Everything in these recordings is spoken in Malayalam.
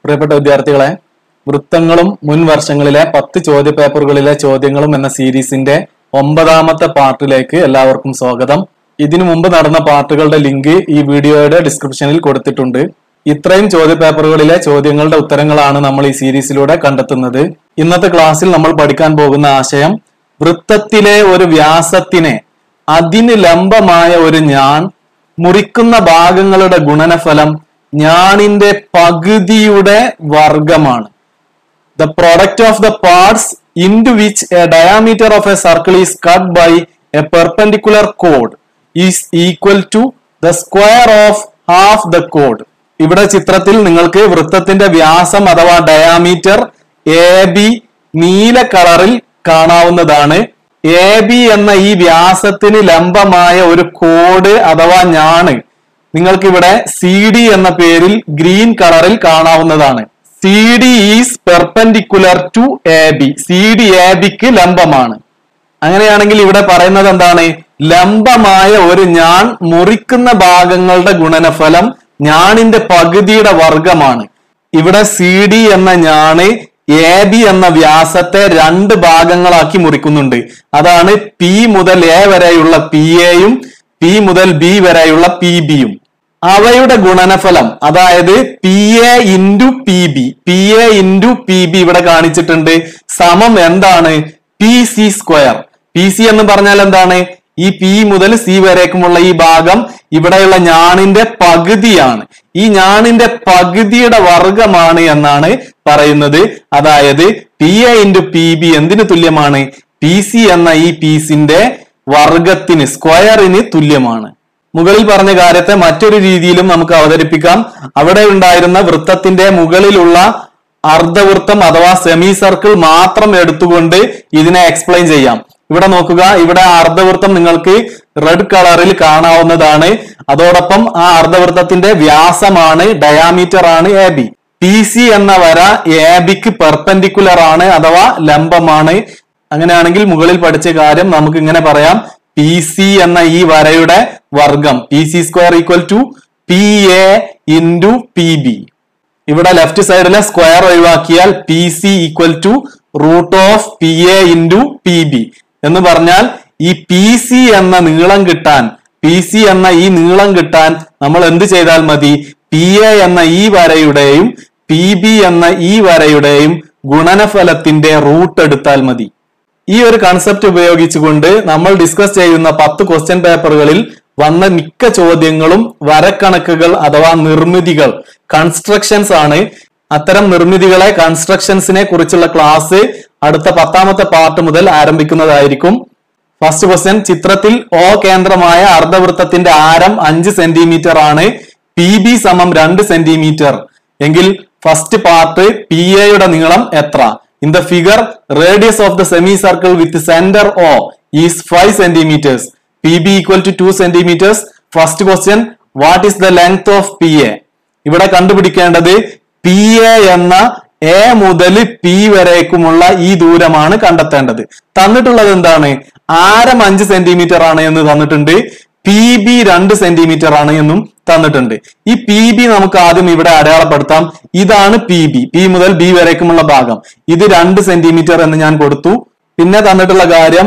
പ്രിയപ്പെട്ട വിദ്യാർത്ഥികളെ വൃത്തങ്ങളും മുൻ വർഷങ്ങളിലെ പത്ത് ചോദ്യ പേപ്പറുകളിലെ ചോദ്യങ്ങളും എന്ന സീരീസിന്റെ ഒമ്പതാമത്തെ പാർട്ടിലേക്ക് എല്ലാവർക്കും സ്വാഗതം ഇതിനു മുമ്പ് നടന്ന പാർട്ടുകളുടെ ലിങ്ക് ഈ വീഡിയോയുടെ ഡിസ്ക്രിപ്ഷനിൽ കൊടുത്തിട്ടുണ്ട് ഇത്രയും ചോദ്യ പേപ്പറുകളിലെ ചോദ്യങ്ങളുടെ ഉത്തരങ്ങളാണ് നമ്മൾ ഈ സീരീസിലൂടെ കണ്ടെത്തുന്നത് ഇന്നത്തെ ക്ലാസ്സിൽ നമ്മൾ പഠിക്കാൻ പോകുന്ന ആശയം വൃത്തത്തിലെ ഒരു വ്യാസത്തിനെ അതിന് ലംബമായ ഒരു ഞാൻ മുറിക്കുന്ന ഭാഗങ്ങളുടെ ഗുണനഫലം ഞാണിന്റെ പകുതിയുടെ വർഗമാണ് the product of the parts into which a diameter of a circle is cut by a perpendicular chord is equal to the square of half the chord ഇവിടെ ചിത്രത്തിൽ നിങ്ങൾക്ക് വൃത്തത്തിന്റെ വ്യാസം അഥവാ ഡയാമീറ്റർ എ ബി നീല കളറിൽ കാണാവുന്നതാണ് എ ബി എന്ന ഈ വ്യാസത്തിന് ലംബമായ ഒരു കോഡ് അഥവാ ഞാണ് നിങ്ങൾക്ക് ഇവിടെ സി ഡി എന്ന പേരിൽ ഗ്രീൻ കളറിൽ കാണാവുന്നതാണ് C D is perpendicular to A B C D A ബിക്ക് ലംബമാണ് അങ്ങനെയാണെങ്കിൽ ഇവിടെ പറയുന്നത് എന്താണ് ലംബമായ ഒരു ഞാൻ മുറിക്കുന്ന ഭാഗങ്ങളുടെ ഗുണനഫലം ഞാണിന്റെ പകുതിയുടെ വർഗമാണ് ഇവിടെ സി ഡി എന്ന ഞാണ് എ ബി എന്ന വ്യാസത്തെ രണ്ട് ഭാഗങ്ങളാക്കി മുറിക്കുന്നുണ്ട് അതാണ് പി മുതൽ എ വരെയുള്ള പി എയും പി മുതൽ ബി വരെയുള്ള പി ബിയും അവയുടെ ഗുണനഫലം അതായത് P A into P B P A into P B ഇവിടെ കാണിച്ചിട്ടുണ്ട് സമം എന്താണ് P C square P C എന്ന് പറഞ്ഞാൽ എന്താണ് ഈ പി മുതൽ സി വരേക്കുമുള്ള ഈ ഭാഗം ഇവിടെയുള്ള ഞാണിന്റെ പകുതിയാണ് ഈ ഞാണിന്റെ പകുതിയുടെ വർഗമാണ് എന്നാണ് പറയുന്നത് അതായത് P A into P B എന്തിന് തുല്യമാണ് പി സി എന്ന ഈ പീസിന്റെ വർഗത്തിന് സ്ക്വയറിന് തുല്യമാണ് മുകളിൽ പറഞ്ഞ കാര്യത്തെ മറ്റൊരു രീതിയിലും നമുക്ക് അവതരിപ്പിക്കാം അവിടെ ഉണ്ടായിരുന്ന വൃത്തത്തിന്റെ മുകളിലുള്ള അർദ്ധവൃത്തം അഥവാ സെമി സർക്കിൾ മാത്രം എടുത്തുകൊണ്ട് ഇതിനെ എക്സ്പ്ലെയിൻ ചെയ്യാം ഇവിടെ നോക്കുക ഇവിടെ ആ അർദ്ധവൃത്തം നിങ്ങൾക്ക് റെഡ് കളറിൽ കാണാവുന്നതാണ് അതോടൊപ്പം ആ അർദ്ധവൃത്തത്തിന്റെ വ്യാസമാണ് ഡയാമീറ്റർ ആണ് എ ബി പി സി എന്ന വര എ ബിക്ക് പെർപെൻഡിക്കുലർ ആണ് അഥവാ ലംബമാണ് അങ്ങനെയാണെങ്കിൽ മുകളിൽ പഠിച്ച കാര്യം നമുക്ക് ഇങ്ങനെ പറയാം പി സി എന്ന ഈ വരയുടെ വർഗം P C square equal to P A into P B ഇവിടെ ലെഫ്റ്റ് സൈഡിലെ സ്ക്വയർ ഒഴിവാക്കിയാൽ P C equal to root of P A into P B എന്ന് പറഞ്ഞാൽ ഈ പി സി എന്ന നീളം കിട്ടാൻ പി സി എന്ന ഈ നീളം കിട്ടാൻ നമ്മൾ എന്ത് ചെയ്താൽ മതി പി എ എന്ന ഈ വരയുടെയും പി ബി എന്ന ഈ വരയുടെയും ഗുണനഫലത്തിന്റെ റൂട്ട് എടുത്താൽ മതി ഈ ഒരു കൺസെപ്റ്റ് ഉപയോഗിച്ചുകൊണ്ട് നമ്മൾ ഡിസ്കസ് ചെയ്യുന്ന പത്ത് ക്വസ്റ്റ്യൻ പേപ്പറുകളിൽ വന്ന മിക്ക ചോദ്യങ്ങളും വരക്കണക്കുകൾ അഥവാ നിർമ്മിതികൾ കൺസ്ട്രക്ഷൻസ് ആണ് അത്തരം നിർമ്മിതികളെ കൺസ്ട്രക്ഷൻസിനെ കുറിച്ചുള്ള ക്ലാസ് അടുത്ത പത്താമത്തെ പാർട്ട് മുതൽ ആരംഭിക്കുന്നതായിരിക്കും ഫസ്റ്റ് ക്വസ്റ്റ്യൻ ചിത്രത്തിൽ ഓ കേന്ദ്രമായ അർദ്ധവൃത്തത്തിന്റെ ആരം അഞ്ച് സെന്റിമീറ്റർ ആണ് പി ബി സമം രണ്ട് സെന്റിമീറ്റർ എങ്കിൽ ഫസ്റ്റ് പാർട്ട് പി എയുടെ നീളം എത്ര in the figure radius of the semi circle with centre O is five centimetres P B equal to two centimetres first question what is the length of P A ഇവിടെ കണ്ടുപിടിക്കേണ്ടത് പി എ എന്ന എ മുതൽ പി വരേക്കുമുള്ള ഈ ദൂരമാണ് കണ്ടെത്തേണ്ടത് തന്നിട്ടുള്ളത് എന്താണ് ആരം അഞ്ച് സെന്റിമീറ്റർ ആണ് എന്ന് തന്നിട്ടുണ്ട് പി ബി രണ്ട് സെന്റിമീറ്റർ ആണ് എന്നും തന്നിട്ടുണ്ട് ഈ പി ബി നമുക്ക് ആദ്യം ഇവിടെ അടയാളപ്പെടുത്താം ഇതാണ് പി ബി പി മുതൽ ബി വരേക്കുമുള്ള ഭാഗം ഇത് രണ്ട് സെന്റിമീറ്റർ എന്ന് ഞാൻ കൊടുത്തു പിന്നെ തന്നിട്ടുള്ള കാര്യം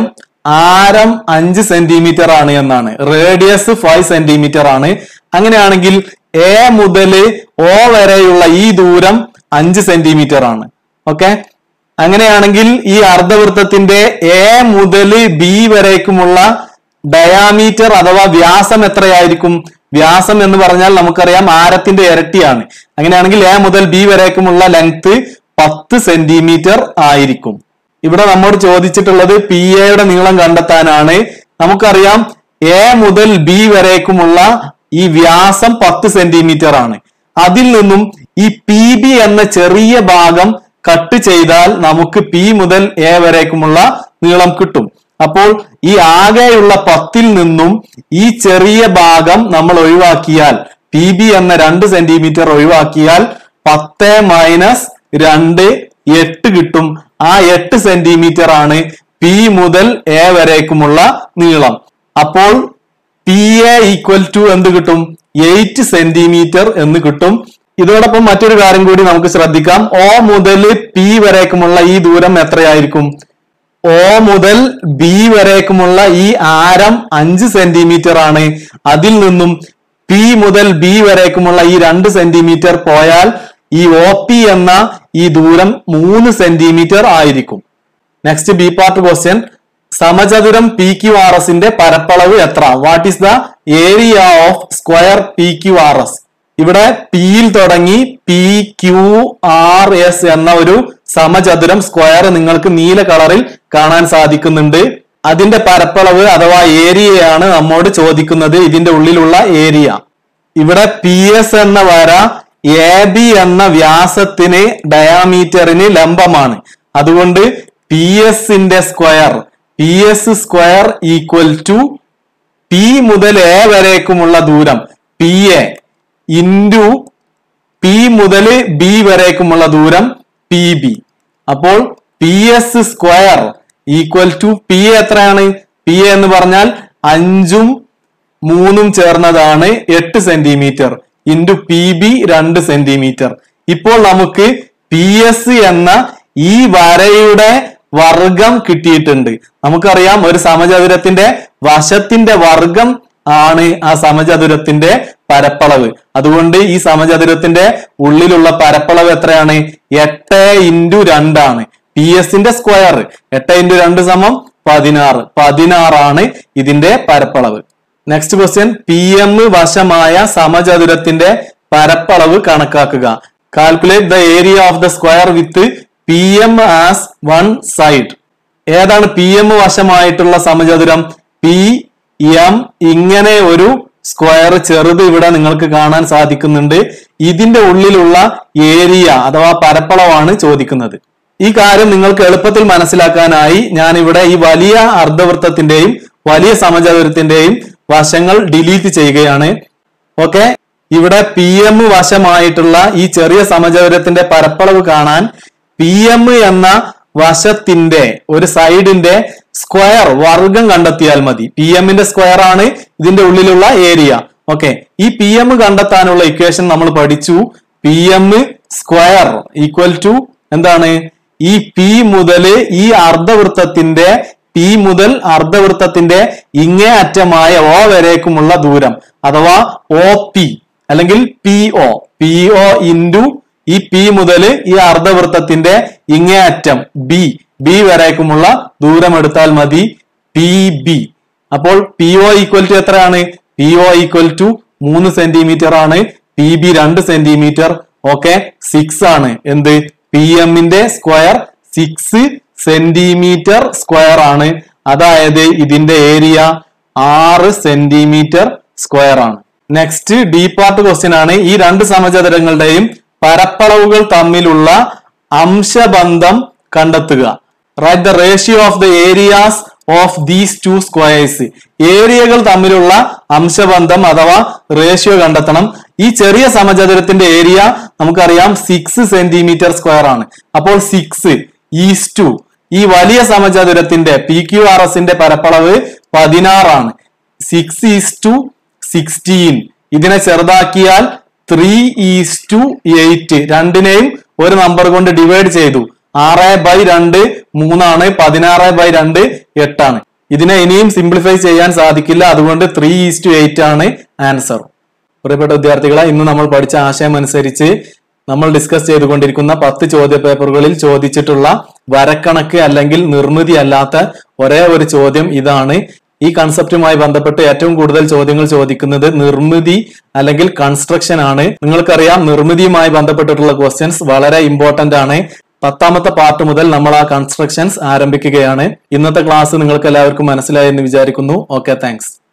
ആരം അഞ്ച് സെന്റിമീറ്റർ ആണ് എന്നാണ് റേഡിയസ് ഫൈവ് സെന്റിമീറ്റർ ആണ് അങ്ങനെയാണെങ്കിൽ എ മുതൽ ഒ വരെയുള്ള ഈ ദൂരം അഞ്ച് സെന്റിമീറ്റർ ആണ് ഓക്കെ അങ്ങനെയാണെങ്കിൽ ഈ അർദ്ധവൃത്തത്തിന്റെ എ മുതൽ ബി വരേക്കുമുള്ള ഡയാമീറ്റർ അഥവാ വ്യാസം എത്രയായിരിക്കും വ്യാസം എന്ന് പറഞ്ഞാൽ നമുക്കറിയാം ആരത്തിന്റെ ഇരട്ടിയാണ് അങ്ങനെയാണെങ്കിൽ എ മുതൽ ബി വരേക്കുമുള്ള ലെങ്ത് പത്ത് സെന്റിമീറ്റർ ആയിരിക്കും ഇവിടെ നമ്മോട് ചോദിച്ചിട്ടുള്ളത് പി എയുടെ നീളം കണ്ടെത്താനാണ് നമുക്കറിയാം എ മുതൽ ബി വരേക്കുമുള്ള ഈ വ്യാസം പത്ത് സെന്റിമീറ്റർ ആണ് അതിൽ നിന്നും ഈ പി ബി എന്ന ചെറിയ ഭാഗം കട്ട് ചെയ്താൽ നമുക്ക് പി മുതൽ എ വരേക്കുമുള്ള നീളം കിട്ടും അപ്പോൾ ഈ ആകെയുള്ള പത്തിൽ നിന്നും ഈ ചെറിയ ഭാഗം നമ്മൾ ഒഴിവാക്കിയാൽ പി ബി എന്ന രണ്ട് സെന്റിമീറ്റർ ഒഴിവാക്കിയാൽ പത്ത് മൈനസ് രണ്ട് എട്ട് കിട്ടും ആ എട്ട് സെന്റിമീറ്റർ ആണ് പി മുതൽ എ വരേക്കുമുള്ള നീളം അപ്പോൾ പി എ ഈക്വൽ ടു എന്ത് കിട്ടും എയ്റ്റ് സെന്റിമീറ്റർ എന്ന് കിട്ടും ഇതോടൊപ്പം മറ്റൊരു കാര്യം കൂടി നമുക്ക് ശ്രദ്ധിക്കാം ഒ മുതൽ പി വരേക്കുമുള്ള ഈ ദൂരം എത്രയായിരിക്കും ഒ മുതൽ ബി വരേക്കുമുള്ള ഈ ആരം അഞ്ച് സെന്റിമീറ്റർ ആണ് അതിൽ നിന്നും പി മുതൽ ബി വരേക്കുമുള്ള ഈ രണ്ട് സെന്റിമീറ്റർ പോയാൽ ഈ ഒ പി എന്ന ഈ ദൂരം മൂന്ന് സെന്റിമീറ്റർ ആയിരിക്കും നെക്സ്റ്റ് ബി പാർട്ട് ക്വസ്റ്റ്യൻ സമചതുരം പി ക്യു ആർ എസിന്റെ പരപ്പളവ് എത്ര what is the area of square P Q R S ഇവിടെ പിയിൽ തുടങ്ങി പി ക്യു ആർ എസ് എന്ന ഒരു സമചതുരം സ്ക്വയർ നിങ്ങൾക്ക് നീല കളറിൽ കാണാൻ സാധിക്കുന്നുണ്ട് അതിന്റെ പരപ്പളവ് അഥവാ ഏരിയയാണ് നമ്മോട് ചോദിക്കുന്നത് ഇതിന്റെ ഉള്ളിലുള്ള ഏരിയ ഇവിടെ പി എസ് എന്ന വര എ ബി എന്ന വ്യാസത്തിന് ഡയാമീറ്ററിന് ലംബമാണ് അതുകൊണ്ട് പി എസിന്റെ square P S square equal to P മുതൽ എ വരേക്കുമുള്ള ദൂരം പി എ ഇൻറ്റു പി മുതൽ ബി വരേക്കുമുള്ള ദൂരം പി ബി അപ്പോൾ P S square equal to P എത്രയാണ് പി എന്ന് പറഞ്ഞാൽ അഞ്ചും മൂന്നും ചേർന്നതാണ് എട്ട് സെന്റിമീറ്റർ ഇൻറ്റു പി ബി രണ്ട് സെന്റിമീറ്റർ ഇപ്പോൾ നമുക്ക് പി എസ് എന്ന ഈ വരയുടെ വർഗം കിട്ടിയിട്ടുണ്ട് നമുക്കറിയാം ഒരു സമചതുരത്തിന്റെ വശത്തിന്റെ വർഗം ആണ് ആ സമചതുരത്തിന്റെ പരപ്പളവ് അതുകൊണ്ട് ഈ സമചതുരത്തിന്റെ ഉള്ളിലുള്ള പരപ്പളവ് എത്രയാണ് എട്ട് ഇൻറ്റു രണ്ടാണ് പി എസിന്റെ സ്ക്വയർ എട്ട് ഇൻറ്റു രണ്ട് സമം പതിനാറ് പതിനാറാണ് ഇതിന്റെ പരപ്പളവ് നെക്സ്റ്റ് ക്വസ്റ്റ്യൻ പി എം വശമായ സമചതുരത്തിന്റെ പരപ്പളവ് കണക്കാക്കുക calculate the area of the square with P M as one side ഏതാണ് പി എം വശമായിട്ടുള്ള സമചതുരം പി എം ഇങ്ങനെ ഒരു സ്ക്വയർ ചെറുത് ഇവിടെ നിങ്ങൾക്ക് കാണാൻ സാധിക്കുന്നുണ്ട് ഇതിന്റെ ഉള്ളിലുള്ള ഏരിയ അഥവാ പരപ്പളവാണ് ചോദിക്കുന്നത് ഈ കാര്യം നിങ്ങൾക്ക് എളുപ്പത്തിൽ മനസ്സിലാക്കാനായി ഞാൻ ഇവിടെ ഈ വലിയ അർദ്ധവൃത്തത്തിന്റെയും വലിയ സമചതുരത്തിന്റെയും വശങ്ങൾ ഡിലീറ്റ് ചെയ്യുകയാണ് ഓക്കെ ഇവിടെ പി എം വശമായിട്ടുള്ള ഈ ചെറിയ സമചതുരത്തിന്റെ പരപ്പളവ് കാണാൻ പി എം എന്ന വശത്തിന്റെ ഒരു സൈഡിന്റെ സ്ക്വയർ വർഗം കണ്ടെത്തിയാൽ മതി പി എമ്മിന്റെ സ്ക്വയർ ആണ് ഇതിന്റെ ഉള്ളിലുള്ള ഏരിയ ഓക്കെ ഈ പി എം കണ്ടെത്താനുള്ള ഇക്വേഷൻ നമ്മൾ പഠിച്ചു P M square equal to എന്താണ് ഈ പി മുതൽ ഈ അർദ്ധവൃത്തത്തിന്റെ പി മുതൽ അർദ്ധവൃത്തത്തിന്റെ ഇങ്ങേ അറ്റമായ ഒ വരേക്കുമുള്ള ദൂരം അഥവാ ഒ പി അല്ലെങ്കിൽ P O P O into ഈ പി മുതൽ ഈ അർദ്ധവൃത്തത്തിന്റെ ഇങ്ങേ അറ്റം ബി ബി വരേക്കുമുള്ള ദൂരം എടുത്താൽ മതി പി ബി അപ്പോൾ പി ഒ ഈക്വൽ ടു എത്രയാണ് പി ഒ ഈക്വൽ ടു മൂന്ന് സെന്റിമീറ്റർ ആണ് പി ബി രണ്ട് സെന്റിമീറ്റർ ഓക്കെ സിക്സ് ആണ് എന്ത് പി എമ്മിന്റെ സ്ക്വയർ സിക്സ് സെന്റിമീറ്റർ സ്ക്വയർ ആണ് അതായത് ഇതിന്റെ ഏരിയ ആറ് സെന്റിമീറ്റർ സ്ക്വയർ ആണ് നെക്സ്റ്റ് ഡി പാർട്ട് ക്വസ്റ്റ്യൻ ആണ് ഈ രണ്ട് സമചതുരങ്ങളുടെയും പരപ്പളവുകൾ തമ്മിലുള്ള അംശബന്ധം കണ്ടെത്തുക write the ratio of the areas of these two squares ഏരിയകൾ തമ്മിലുള്ള അംശബന്ധം അഥവാ റേഷ്യോ കണ്ടെത്തണം ഈ ചെറിയ സമചതുരത്തിന്റെ ഏരിയ നമുക്കറിയാം സിക്സ് സെന്റിമീറ്റർ സ്ക്വയർ ആണ് അപ്പോൾ സിക്സ് ഈസ് ടു ഈ വലിയ സമചതുരത്തിന്റെ പി ക്യു ആർ എസിന്റെ പരപ്പളവ് പതിനാറാണ് സിക്സ് ഈസ് ടു സിക്സ്റ്റീൻ ഇതിനെ ചെറുതാക്കിയാൽ ത്രീ ഈസ് ടു എയ്റ്റ് രണ്ടിനെയും ഒരു നമ്പർ കൊണ്ട് ഡിവൈഡ് ചെയ്തു ആറ് ബൈ രണ്ട് മൂന്നാണ് പതിനാറ് ബൈ രണ്ട് എട്ടാണ് ഇതിനെ ഇനിയും സിംപ്ലിഫൈ ചെയ്യാൻ സാധിക്കില്ല അതുകൊണ്ട് ത്രീ ഈസ് ടു എയ്റ്റ് ആണ് ആൻസർ പ്രിയപ്പെട്ട വിദ്യാർത്ഥികളെ ഇന്ന് നമ്മൾ പഠിച്ച ആശയം അനുസരിച്ച് നമ്മൾ ഡിസ്കസ് ചെയ്തുകൊണ്ടിരിക്കുന്ന പത്ത് ചോദ്യ പേപ്പറുകളിൽ ചോദിച്ചിട്ടുള്ള വരക്കണക്ക് അല്ലെങ്കിൽ നിർമ്മിതി അല്ലാത്ത ഒരേ ഒരു ചോദ്യം ഇതാണ് ഈ കൺസെപ്റ്റുമായി ബന്ധപ്പെട്ട് ഏറ്റവും കൂടുതൽ ചോദ്യങ്ങൾ ചോദിക്കുന്നത് നിർമ്മിതി അല്ലെങ്കിൽ കൺസ്ട്രക്ഷൻ ആണ് നിങ്ങൾക്കറിയാം നിർമ്മിതിയുമായി ബന്ധപ്പെട്ടിട്ടുള്ള ക്വസ്റ്റ്യൻസ് വളരെ ഇമ്പോർട്ടന്റ് ആണ് പത്താമത്തെ പാർട്ട് മുതൽ നമ്മൾ ആ കൺസ്ട്രക്ഷൻസ് ആരംഭിക്കുകയാണ് ഇന്നത്തെ ക്ലാസ് നിങ്ങൾക്ക് എല്ലാവർക്കും മനസ്സിലായി എന്ന് വിചാരിക്കുന്നു ഓക്കെ താങ്ക്സ്